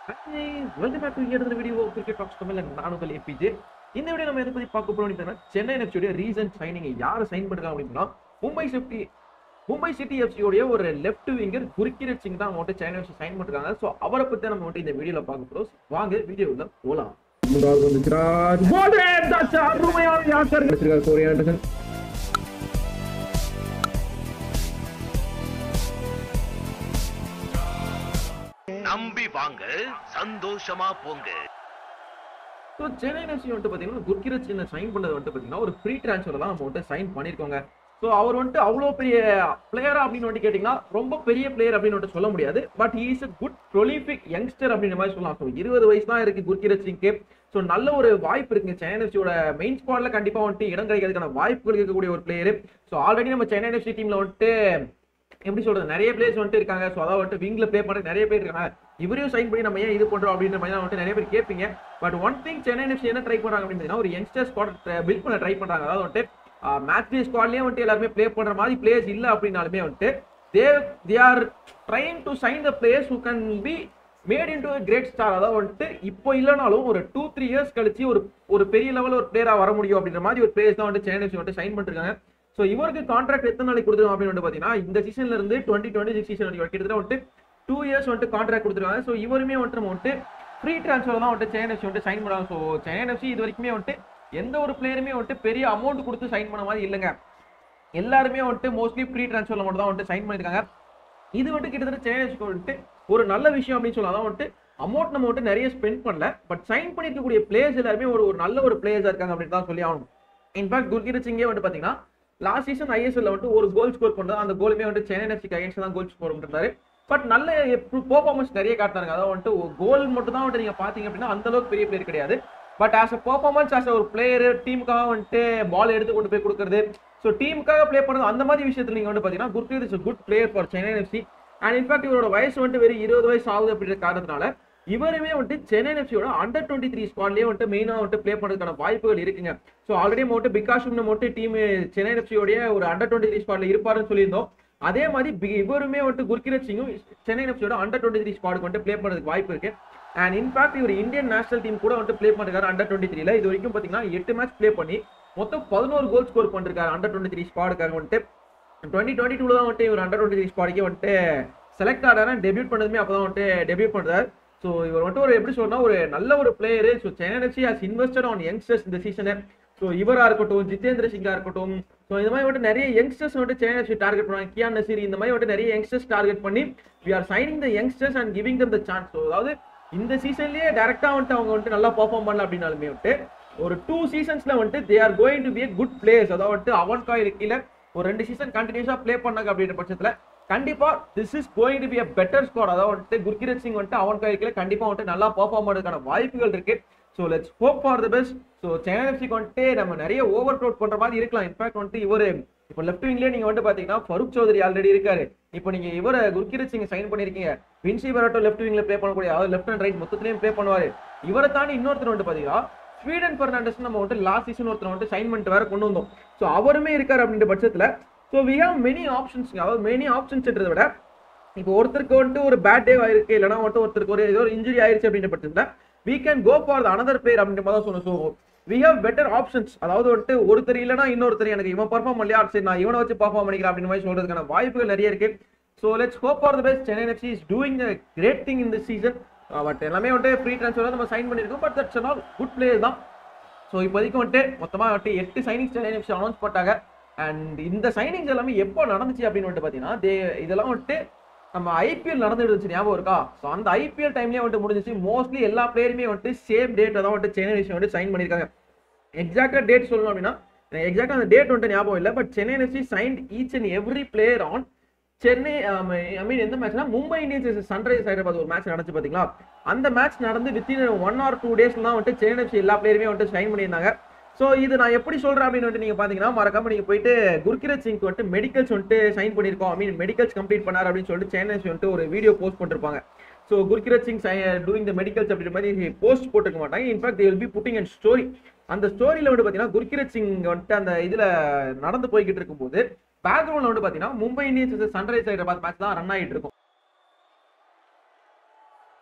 Welcome back to எடுத்த video cricket talks தமிழ்ல நான் உங்கள் ஏபிஜே இந்த வீடியோ நம்ம எதை பத்தி பார்க்க போறோம் அப்படின்னா சென்னை எஃப்சியோட ரீசன்ட் சைனிங் யாரை சைன் பண்ணிருக்காங்க அப்படின்னா மும்பை சிட்டி மும்பை சிட்டி எஃப்சியோடைய ஒரு லெஃப்ட் விங்கர் குர்கிரத் சிங் தான் வந்துட்டு சென்னை எஃப்சி சைன் பண்ணிருக்காங்க ஸோ அவரை பத்தி நம்ம வந்துட்டு இந்த வீடியோல பார்க்க போறோம் வாங்க வீடியோல போலாம் மூன்றாவது வந்துச்சுராஜ் போல்டர் தட்ஸ் அருமையான யாக்கர் வச்சிருக்காரு கோரி ஆண்டர்சன் நம்பி வாங்க சந்தோஷமா போங்க ஸோ சென்னை எஃப்சி வந்துட்டு பார்த்தீங்கன்னா குர்கிரத் சின்ன சைன் பண்ணது வந்துட்டு பார்த்தீங்கன்னா ஒரு ஃப்ரீ ட்ரான்ஸ்ஃபர் தான் நம்ம வந்துட்டு சைன் பண்ணியிருக்கோங்க ஸோ அவர் வந்துட்டு அவ்வளோ பெரிய பிளேயரா அப்படின்னு வந்துட்டு கேட்டிங்கன்னா ரொம்ப பெரிய பிளேயர் அப்படின்னு வந்துட்டு சொல்ல முடியாது but is a good prolific youngster அப்படின்ற மாதிரி சொல்லலாம் ஸோ இருபது வயசு தான் இருக்கு குர்கிரத் சிங்க்கு ஸோ நல்ல ஒரு வாய்ப்பு இருக்குங்க சென்னை எஃப்சியோட மெயின் ஸ்குவாட்ல கண்டிப்பாக வந்துட்டு இடம் கிடைக்கிறதுக்கான வாய்ப்புகள் இருக்கக்கூடிய ஒரு பிளேயர் ஸோ ஆல்ரெடி நம்ம சென்னை எஃப்சி டீம்ல வந்துட்டு எப்படி சொல்றது நிறைய பிளேயர்ஸ் வந்துட்டு இருக்காங்க ஸோ அதாவது வந்துட்டு விங்ல ப்ளே பண்ற நிறைய பேர் இருக்காங்க இவரையும் சைன் பண்ணி நம்ம ஏன் இது பண்றோம் அப்படின்ற மாதிரி தான் வந்துட்டு நிறைய பேர் கேட்பீங்க but one thing Chennai FC என்ன ட்ரை பண்றாங்க அப்படின்னு ஒரு யங்ஸ்டர் ஸ்குவாட் பில்ட் பண்ண ட்ரை பண்றாங்க அதாவது வந்துட்டு மேட்ச் டே ஸ்குவாட்லயே வந்துட்டு எல்லாருமே ப்ளே பண்ற மாதிரி பிளேயர்ஸ் இல்ல அப்படின்னாலுமே வந்துட்டு they they are trying to sign the players who can be made into great star அதாவது வந்துட்டு இப்போ இல்லைனாலும் ஒரு டூ த்ரீ இயர்ஸ் கழிச்சு ஒரு ஒரு பெரிய லெவலில் ஒரு பிளேயரா வர முடியும் அப்படின்ற மாதிரி ஒரு பிளேயர்ஸ் தான் வந்துட்டு சென்னை எஃப்சி வந்துட்டு சைன் பண்ணிருக்காங்க ஸோ இவருக்கு கான்ட்ராக்ட் எத்தனை நாளைக்கு கொடுத்துருவோம் அப்படின்னு வந்து பார்த்தீங்கன்னா இந்த சீசன்ல இருந்து டுவெண்ட்டி டுவெண்ட்டி சிக்ஸ் சீசன் வரைக்கும் கிட்டத்தட்ட வந்துட்டு டூ இயர்ஸ் வந்துட்டு கான்ட்ராக்ட் கொடுத்துருக்காங்க ஸோ இவருமே வந்துட்டு நம்ம வந்துட்டு ஃப்ரீ ட்ரான்ஸ்ஃபர் தான் வந்துட்டு சென்னை எஃப்சி வந்துட்டு சைன் பண்ணுறாங்க ஸோ சென்னை எஃப்சி இது வரைக்குமே வந்துட்டு எந்த ஒரு பிளேயருமே வந்துட்டு பெரிய அமௌண்ட் கொடுத்து சைன் பண்ண மாதிரி இல்லைங்க எல்லாருமே வந்துட்டு மோஸ்ட்லி ஃப்ரீ ட்ரான்ஸ்ஃபர்ல மட்டும் தான் வந்துட்டு சைன் பண்ணியிருக்காங்க இது வந்துட்டு கிட்டத்தட்ட சென்னை எஃப்சிக்கு வந்துட்டு ஒரு நல்ல விஷயம் அப்படின்னு சொல்லலாம் அதான் வந்துட்டு அமௌண்ட் நம்ம வந்துட்டு நிறைய ஸ்பெண்ட் பண்ணல பட் சைன் பண்ணிருக்கக்கூடிய பிளேயர்ஸ் எல்லாருமே ஒரு ஒரு நல்ல ஒரு பிளேயர்ஸா இருக்காங்க அப்படின்னு தான் சொல்லி ஆகணும் இன்ஃபேக்ட் குர்கிரத் சிங்கே வந்து பாத்தீங்கன்னா லாஸ்ட் சீசன் ஐஎஸ்எல்ல வந்துட்டு ஒரு கோல் ஸ்கோர் பண்ணது அந்த கோலுமே வந்துட்டு சென்னை எஃப்சிக்கு அகைன்ஸ்ட் தான் கோல் ஸ்கோர் பண்ணிருந்தாரு பட் நல்ல பெர்ஃபார்மன்ஸ் நிறைய காட்டினாங்க அதாவது வந்துட்டு கோல் மட்டும் தான் வந்துட்டு நீங்க பாத்தீங்க அப்படின்னா அந்த அளவுக்கு பெரிய பிளேயர் கிடையாது but as a performance as ஒரு பிளேயர் டீமுக்காக வந்துட்டு பால் எடுத்து கொண்டு போய் கொடுக்கறது ஸோ டீமுக்காக ப்ளே பண்ணுறது அந்த மாதிரி விஷயத்துல நீங்க வந்து பாத்தீங்கன்னா Gurkirat is good player for Chennai FC and in fact இவரோட வயசு வந்துட்டு வெறும் இருபது வயசு ஆகுது அப்படின்ற காரணத்தினால இவருமே வந்துட்டு சென்னை எஃப்சியோட அண்டர் டுவெண்ட்டி த்ரீ ஸ்குவாட்லயே வந்துட்டு மெயினாக வந்துட்டு ப்ளே பண்ணுறதுக்கான வாய்ப்புகள் இருக்குங்க ஸோ ஆல்ரெடி நம்ம வந்துட்டு பிகாஷும் மட்டும் டீம் சென்னை எஃப்சியோடைய ஒரு அண்டர் டுவெண்ட்டி த்ரீ ஸ்குவாட்ல இருப்பாருன்னு சொல்லியிருந்தோம் அதே மாதிரி பி- இவருமே வந்துட்டு குர்கிரத் சிங்கும் சென்னை எஃப்சியோட அண்டர் டுவெண்ட்டி த்ரீ ஸ்குவாடுக்கு வந்துட்டு ப்ளே பண்ணுறதுக்கு வாய்ப்பு இருக்கு அண்ட் இன்ஃபேக்ட் இவர் இந்தியன் நேஷனல் டீம் கூட வந்துட்டு ப்ளே பண்ணிருக்காரு அண்டர் டுவெண்ட்டி த்ரீல இது வரைக்கும் பார்த்தீங்கன்னா எட்டு மேட்ச் ப்ளே பண்ணி மொத்தம் பதினோரு கோல் ஸ்கோர் பண்ணிருக்காரு அண்டர் டுவெண்ட்டி த்ரீ ஸ்குவாடுக்காக வந்துட்டு டுவெண்ட்டி டுவெண்ட்டி டூல தான் வந்துட்டு இவர் அண்டர் டுவெண்ட்டி த்ரீ ஸ்குவாடுக்கே வந்துட்டு செலக்ட் ஆனாரா டெபியூட் பண்ணதுமே அப்பதான் வந்துட்டு டெபியூட் பண்றாரு ஸோ இவர் வந்துட்டு ஒரு எப்படி சொல்லணும் ஒரு நல்ல ஒரு player so Chennai FC has invested on youngsters இந்த சீசனு ஸோ இவரா இருக்கட்டும் ஜிதேந்திர சிங்கா இருக்கட்டும் ஸோ இந்த மாதிரி வந்துட்டு நிறைய யங்ஸ்டர்ஸ் வந்துட்டு சென்னை எஃப்சி டார்கெட் பண்ணுவாங்க கியான் நசீர் இந்த மாதிரி வந்துட்டு நிறைய யங்ஸ்டர்ஸ் டார்கெட் பண்ணி we are signing the youngsters and giving them the chance so அதாவது இந்த சீசன்லயே டேரக்டா வந்துட்டு அவங்க வந்துட்டு நல்லா பெர்ஃபார்ம் பண்ணல அப்படின்னாலுமே வந்துட்டு ஒரு டூ சீசன்ஸ்ல வந்துட்டு they are going to be good players அதாவது வந்துட்டு அவன் காயில் கீழே ஒரு ரெண்டு சீசன் கண்டினியூஸா ப்ளே பண்ணாங்க அப்படின்ற பட்சத்துல கண்டிப்பா this is going to be a better score அதாவது வந்துட்டு குர்கிரத் சிங் வந்துட்டு அவன் கையில கண்டிப்பா வந்துட்டு நல்லா பெர்ஃபார்ம் பண்ணுறதுக்கான வாய்ப்புகள் இருக்கு so let's hope for the best so Chennai எஃப்சிக்கு வந்துட்டு நம்ம நிறைய ஓவர் க்ரௌட் பண்ற மாதிரி இருக்கலாம் இன்ஃபேக்ட் வந்துட்டு இவர் இப்போ லெஃப்ட் விங்லேயே நீங்க வந்துட்டு பாத்தீங்கன்னா ஃபருக் சௌதரி ஆல்ரெடி இருக்காரு இப்போ நீங்க இவரை குர்கிரத் சிங் சைன் பண்ணிருக்கீங்க வின்சி பராட்டோ லெஃப்ட் விங்ல ப்ளே பண்ணக்கூடிய அதாவது லெஃப்ட் அண்ட் ரைட் மொத்தத்திலையும் ப்ளே பண்ணுவாரு இவரை தாண்டி இன்னொருத்தர் வந்துட்டு பாத்தீங்கன்னா ஸ்வீடன் பெர்னாண்டஸ் நம்ம வந்துட்டு லாஸ்ட் சீசன் ஒருத்தர் வந்துட்டு சைன் பண்ணிட்டு வேற கொண்டு வந்தோம் ஸோ அவருமே இருக்காரு அப்படின்ற பட்சத்துல so we have many options அதாவது மெனி ஆப்ஷன்ஸ்ன்றதை விட இப்போ ஒருத்தருக்கு வந்துட்டு ஒரு பேட் டே ஆயிருக்கு இல்லைனா வந்துட்டு ஒருத்தருக்கு ஒரு ஏதோ ஒரு இன்ஜுரி ஆயிருச்சு அப்படின்ற பட்சத்துல we can go for the another player அப்படின்ற மாதிரி தான் சொன்னோம் so we have better options அதாவது வந்துட்டு ஒருத்தர் இல்லைனா இன்னொருத்தர் எனக்கு இவன் பர்ஃபார்ம் பண்ணலையா சரி நான் இவனை வச்சு பர்ஃபார்ம் பண்ணிக்கிறேன் அப்படின்ற மாதிரி சொல்றதுக்கான வாய்ப்புகள் நிறைய இருக்கு so let's hope for the best Chennai FC is doing the great thing இந்த சீசன் பட் எல்லாமே வந்துட்டு ஃப்ரீ ட்ரான்ஸ்ஃபர் நம்ம சைன் பண்ணியிருக்கோம் but that's all good player தான் ஸோ இப்போதைக்கு வந்துட்டு மொத்தமாக வந்துட்டு எட்டு சைனிங்ஸ் சென்னை எஃப்சி அனௌன்ஸ் பண்ணிட்டாங்க அண்ட் இந்த சைனிங்ஸ் எல்லாமே எப்போ நடந்துச்சு அப்படின்னு வந்துட்டு பார்த்தீங்கன்னா தே இதெல்லாம் வந்துட்டு நம்ம ஐபிஎல் நடந்துட்டு இருந்துச்சு ஞாபகம் இருக்கா ஸோ அந்த ஐபிஎல் டைம்லேயே வந்துட்டு முடிஞ்சிச்சு மோஸ்ட்லி எல்லா பிளேயருமே வந்துட்டு சேம் டேட் தான் வந்துட்டு சென்னை எஃப்சி வந்துட்டு சைன் பண்ணியிருக்காங்க எக்ஸாக்டா டேட் சொல்லணும் அப்படின்னா எக்ஸாக்டா அந்த டேட் வந்துட்டு ஞாபகம் இல்லை but Chennai FC signed each and every player on Chennai I mean எந்த மேட்ச்னா மும்பை இந்தியன்ஸ் சன்ரைஸ் ஹைதராபாத் ஒரு மேட்ச் நடந்துச்சு பாத்தீங்களா அந்த மேட்ச் நடந்து வித்தின் ஒன் ஆர் டூ டேஸ்ல தான் வந்துட்டு சென்னை எஃப்சி எல்லா பிளேயருமே வந்துட்டு சைன் பண்ணியிருந்தாங்க ஸோ இது நான் எப்படி சொல்றேன் அப்படின்னு வந்துட்டு நீங்க பாத்தீங்கன்னா மறக்காம நீங்க போயிட்டு குர்கிரத் சிங்க்கு வந்துட்டு மெடிக்கல்ஸ் வந்துட்டு சைன் பண்ணியிருக்கோம் ஐ மீன் மெடிக்கல்ஸ் கம்ப்ளீட் பண்ணார் அப்படின்னு சொல்லிட்டு சென்னை எஃப்சி வந்துட்டு ஒரு வீடியோ போஸ்ட் பண்ணிருப்பாங்க so Gurkirat Singh doing the medicals அப்படின்ற மாதிரி போஸ்ட் போட்டுக்க மாட்டாங்க in fact will be putting and story அந்த ஸ்டோரியில வந்து பாத்தீங்கன்னா குர்கிரத் சிங் வந்துட்டு அந்த இதுல நடந்து போய்கிட்டு இருக்கும்போது பேக்ரவுண்ட்ல வந்து பாத்தீங்கன்னா Mumbai Indians sunrise Hyderabad match தான் ரன் ஆகிட்டு இருக்கும்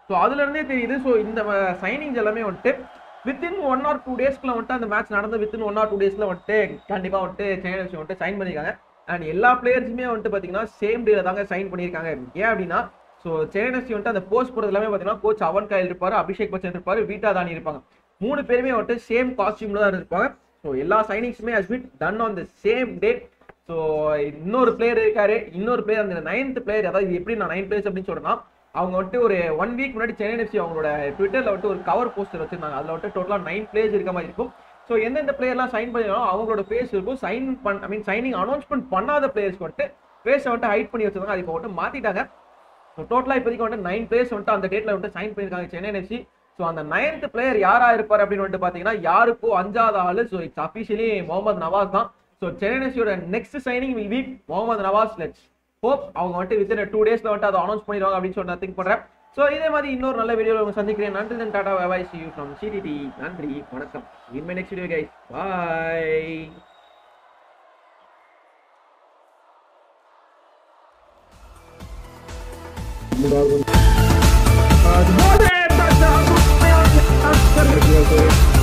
ஸோ அதுல இருந்தே தெரியுது ஸோ இந்த சைனிங்ஸ் எல்லாமே வந்துட்டு வித்தின் ஒன் ஆர் டூ டேஸ்க்குள்ள வந்துட்டு அந்த மேட்ச் நடந்து வித்தின் ஒன் ஆர் டூ டேஸ்ல வந்துட்டு கண்டிப்பா வந்துட்டு சென்னை எஃப்சி வந்துட்டு சைன் பண்ணியிருக்காங்க அண்ட் எல்லா பிளேயர்ஸுமே வந்துட்டு பாத்தீங்கன்னா சேம் டேல தாங்க சைன் பண்ணியிருக்காங்க ஏன் அப்படின்னா ஸோ சென்னை எஃப்சி வந்துட்டு அந்த போஸ்ட் போறது எல்லாமே பாத்தீங்கன்னா கோச் அவன் கையில் இருப்பாரு அபிஷேக் பச்சன் இருப்பாரு வீட்டா தானி இருப்பாங்க மூணு பேருமே வந்துட்டு சேம் காஸ்டியூம்ல தான் இருப்பாங்க ஸோ எல்லா சைனிங்ஸுமே has been done on the same day so இன்னொரு பிளேயர் இருக்காரு இன்னொரு பிளேயர் அந்த நைன்த் பிளேயர் அதாவது இது எப்படி நான் நைன் பிளேயர்ஸ் அப்படின்னு சொல்றேன்னா அவங்க வந்துட்டு ஒரு ஒன் வீக் முன்னாடி சென்னை எஃப்சி அவங்களோட ட்விட்டர்ல வந்துட்டு ஒரு கவர் போஸ்டர் வச்சிருந்தாங்க அதுல வந்துட்டு டோட்டலா நைன் பிளேயர்ஸ் இருக்க மாதிரி இருக்கும் ஸோ எந்தெந்த பிளேயர்லாம் சைன் பண்ணிருக்காங்களோ அவங்களோட ஃபேஸ் இருக்கும் சைன் பண் ஐ மீன் சைனிங் அனௌன்ஸ்மெண்ட் பண்ணாத பிளேயர்ஸ்க்கு வந்துட்டு ஃபேஸை வந்துட்டு ஹைட் பண்ணி வச்சிருந்தாங்க அது இப்போ வந்துட்டு மாத்திட்டாங்க ஸோ டோட்டலாக இப்போதைக்கு வந்துட்டு நைன் பிளேயர்ஸ் வந்துட்டு அந்த டேட்ல வந்துட்டு சைன் பண்ணியிருக்காங்க சென்னை எஃப்சி ஸோ அந்த நைன்த் பிளேயர் யாரா இருப்பார் அப்படின்னு வந்துட்டு பார்த்தீங்கன்னா யாருக்கோ அஞ்சாவது ஆளு so it's officially Mohammed Nawaz தான் ஸோ சென்னை எஃப்சியோட next signing will be Mohammed Nawaz let's hope அவங்க வந்துட்டு வித்தின் டூ டேஸ்ல வந்துட்டு அதை அனௌன்ஸ் பண்ணிடுவாங்க அப்படின்னு சொல்லி நான் திங்க் பண்றேன் ஸோ இதே மாதிரி இன்னொரு நல்ல வீடியோவில் உங்க சந்திக்கிறேன் நன்றி தன் tata bye see you from CTT நன்றி வணக்கம் in my next video guys bye Good morning, Dr.